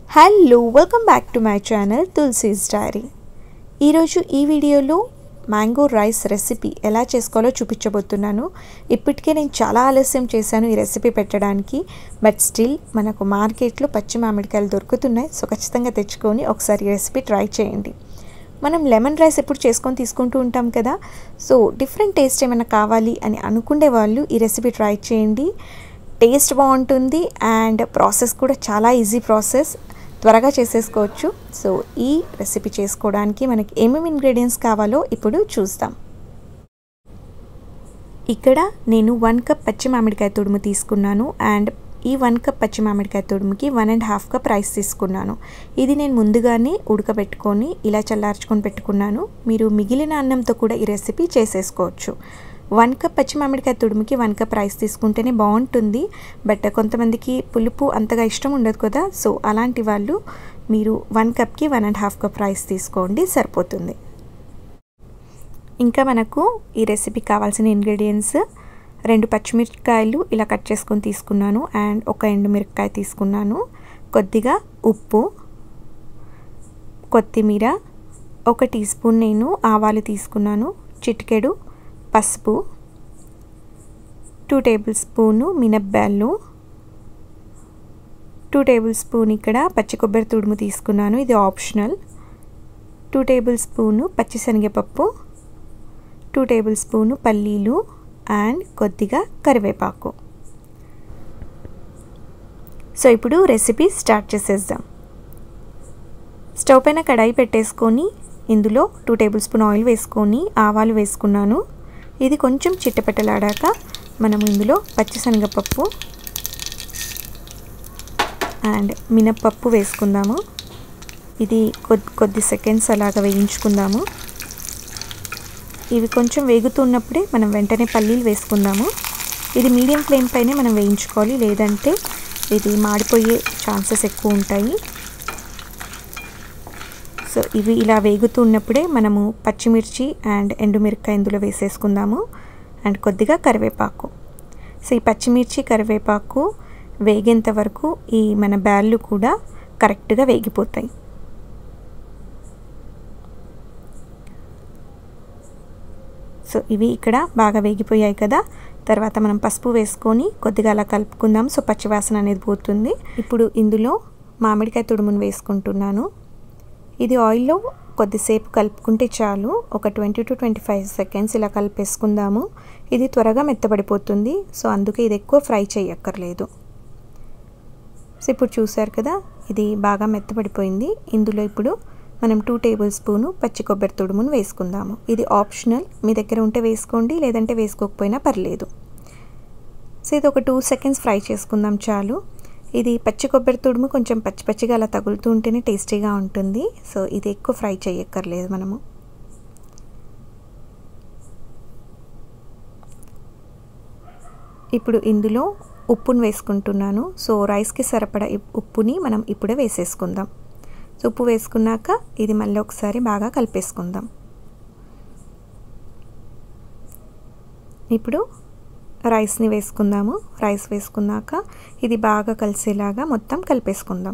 hello welcome back to my channel Tulasi's diary ఈరోజు ఈ వీడియోలో మ్యాంగో రైస్ రెసిపీ ఎలా చేసుకోవాలో చూపించబోతున్నాను ఇప్పటికే నేను చాలా ఆలస్యం చేశాను ఈ రెసిపీ పెట్టడానికి బట్ స్టిల్ మనకు మార్కెట్లో పచ్చి మామిడికాయలు దొరుకుతున్నాయి సో ఖచ్చితంగా తెచ్చుకొని ఒకసారి ఈ రెసిపీ ట్రై చేయండి మనం లెమన్ రైస్ ఎప్పుడు చేసుకొని తీసుకుంటూ ఉంటాం కదా సో డిఫరెంట్ టేస్ట్ ఏమైనా కావాలి అని అనుకునే వాళ్ళు ఈ రెసిపీ ట్రై చేయండి టేస్ట్ బాగుంటుంది అండ్ ప్రాసెస్ కూడా చాలా ఈజీ ప్రాసెస్ త్వరగా చేసేసుకోవచ్చు సో ఈ రెసిపీ చేసుకోవడానికి మనకి ఏమేమి ఇంగ్రీడియంట్స్ కావాలో ఇప్పుడు చూద్దాం ఇక్కడ నేను వన్ కప్ పచ్చి మామిడికాయ తుడుము తీసుకున్నాను అండ్ ఈ వన్ కప్ పచ్చి మామిడికాయ తుడుముకి one and half cup rice తీసుకున్నాను ఇది నేను ముందుగానే ఉడకబెట్టుకొని ఇలా చల్లార్చుకొని పెట్టుకున్నాను మీరు మిగిలిన అన్నంతో కూడా ఈ రెసిపీ చేసేసుకోవచ్చు వన్ కప్ పచ్చి మామిడికాయ తుడుముకి వన్ కప్ రైస్ తీసుకుంటేనే బాగుంటుంది బట్ కొంతమందికి పులుపు అంతగా ఇష్టం ఉండదు కదా సో అలాంటి వాళ్ళు మీరు వన్ కప్కి one and half cup rice తీసుకోండి సరిపోతుంది ఇంకా మనకు ఈ రెసిపీకి కావాల్సిన ఇంగ్రీడియంట్స్ రెండు పచ్చిమిరపకాయలు ఇలా కట్ చేసుకొని తీసుకున్నాను అండ్ ఒక ఎండుమిరపకాయ తీసుకున్నాను కొద్దిగా ఉప్పు కొత్తిమీర ఒక టీ స్పూన్ నేను ఆవాలు తీసుకున్నాను చిటికెడు పసుపు టూ టేబుల్ స్పూను మినప్పాలు టూ టేబుల్ స్పూన్ ఇక్కడ పచ్చి కొబ్బరి తుడుము తీసుకున్నాను ఇది ఆప్షనల్ టూ టేబుల్ స్పూను పచ్చిశనగపప్పు టూ టేబుల్ స్పూను పల్లీలు అండ్ కొద్దిగా కరివేపాకు సో ఇప్పుడు రెసిపీ స్టార్ట్ చేసేద్దాం స్టవ్ పైన కడాయి పెట్టేసుకొని ఇందులో టూ టేబుల్ స్పూన్ ఆయిల్ వేసుకొని ఆవాలు వేసుకున్నాను ఇది కొంచెం చిట్టపెట్టలాడాక మనం ఇందులో పచ్చిశనగపప్పు అండ్ మినప్పప్పు వేసుకుందాము ఇది కొద్ది కొద్ది సెకండ్స్ అలాగ వేయించుకుందాము ఇవి కొంచెం వేగుతున్నప్పుడే మనం వెంటనే పల్లీలు వేసుకుందాము ఇది మీడియం ఫ్లేమ్ పైనే మనం వేయించుకోవాలి లేదంటే ఇది మాడిపోయే ఛాన్సెస్ ఎక్కువ ఉంటాయి సో ఇవి ఇలా వేగుతున్నప్పుడే మనము పచ్చిమిర్చి అండ్ ఎండుమిరపకాయ ఇందులో వేసేసుకుందాము అండ్ కొద్దిగా కరివేపాకు సో ఈ పచ్చిమిర్చి కరివేపాకు వేగేంత వరకు ఈ మన బ్యాళ్ళు కూడా కరెక్ట్గా వేగిపోతాయి సో ఇవి ఇక్కడ బాగా వేగిపోయాయి కదా తర్వాత మనం పసుపు వేసుకొని కొద్దిగా అలా కలుపుకుందాం సో పచ్చివాసన అనేది పోతుంది ఇప్పుడు ఇందులో మామిడికాయ తుడుమును వేసుకుంటున్నాను ఇది ఆయిల్లో కొద్దిసేపు కలుపుకుంటే చాలు ఒక twenty to twenty five seconds ఇలా కలిపేసుకుందాము ఇది త్వరగా మెత్తబడిపోతుంది సో అందుకే ఇది ఎక్కువ ఫ్రై చేయక్కర్లేదు సో ఇప్పుడు చూసారు కదా ఇది బాగా మెత్తబడిపోయింది ఇందులో ఇప్పుడు మనం టూ టేబుల్ స్పూను పచ్చి కొబ్బరి తుడుమును వేసుకుందాము ఇది ఆప్షనల్ మీ దగ్గర ఉంటే వేసుకోండి లేదంటే వేసుకోకపోయినా పర్లేదు సో ఇది ఒక టూ సెకండ్స్ ఫ్రై చేసుకుందాం చాలు ఇది పచ్చి కొబ్బరి తుడుము కొంచెం పచ్చి పచ్చిగా అలా తగులుతూ ఉంటేనే టేస్టీగా ఉంటుంది సో ఇది ఎక్కువ ఫ్రై చేయక్కర్లేదు మనము ఇప్పుడు ఇందులో ఉప్పును వేసుకుంటున్నాను సో రైస్కి సరిపడా ఉప్పుని మనం ఇప్పుడే వేసేసుకుందాం సో ఉప్పు వేసుకున్నాక ఇది మళ్ళీ ఒకసారి బాగా కలిపేసుకుందాం ఇప్పుడు రైస్ని వేసుకుందాము రైస్ వేసుకున్నాక ఇది బాగా కలిసేలాగా మొత్తం కలిపేసుకుందాం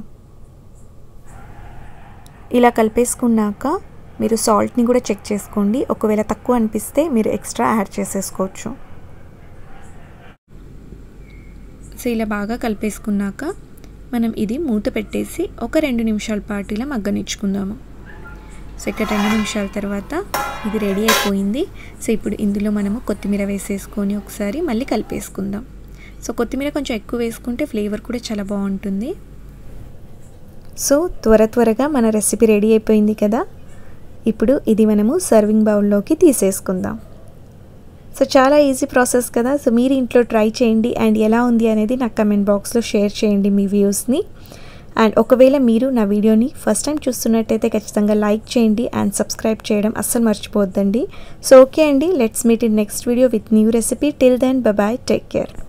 ఇలా కలిపేసుకున్నాక మీరు సాల్ట్ని కూడా చెక్ చేసుకోండి ఒకవేళ తక్కువ అనిపిస్తే మీరు ఎక్స్ట్రా యాడ్ చేసేసుకోవచ్చు సో ఇలా బాగా కలిపేసుకున్నాక మనం ఇది మూత పెట్టేసి ఒక రెండు నిమిషాల పాటు ఇలా మగ్గనిచ్చుకుందాము సో ఇక్కడ రెండు నిమిషాల తర్వాత ఇది రెడీ అయిపోయింది సో ఇప్పుడు ఇందులో మనము కొత్తిమీర వేసేసుకొని ఒకసారి మళ్ళీ కలిపేసుకుందాం సో కొత్తిమీర కొంచెం ఎక్కువ వేసుకుంటే ఫ్లేవర్ కూడా చాలా బాగుంటుంది సో త్వర త్వరగా మన రెసిపీ రెడీ అయిపోయింది కదా ఇప్పుడు ఇది మనము సర్వింగ్ బౌల్లోకి తీసేసుకుందాం సో చాలా ఈజీ ప్రాసెస్ కదా సో మీరు ఇంట్లో ట్రై చేయండి అండ్ ఎలా ఉంది అనేది నాకు కమెంట్ బాక్స్లో షేర్ చేయండి మీ వ్యూస్ని అండ్ ఒకవేళ మీరు నా వీడియోని ఫస్ట్ టైం చూస్తున్నట్టయితే ఖచ్చితంగా లైక్ చేయండి అండ్ సబ్స్క్రైబ్ చేయడం అస్సలు మర్చిపోద్దండి సో ఓకే అండి let's meet in next video with new recipe till then bye take care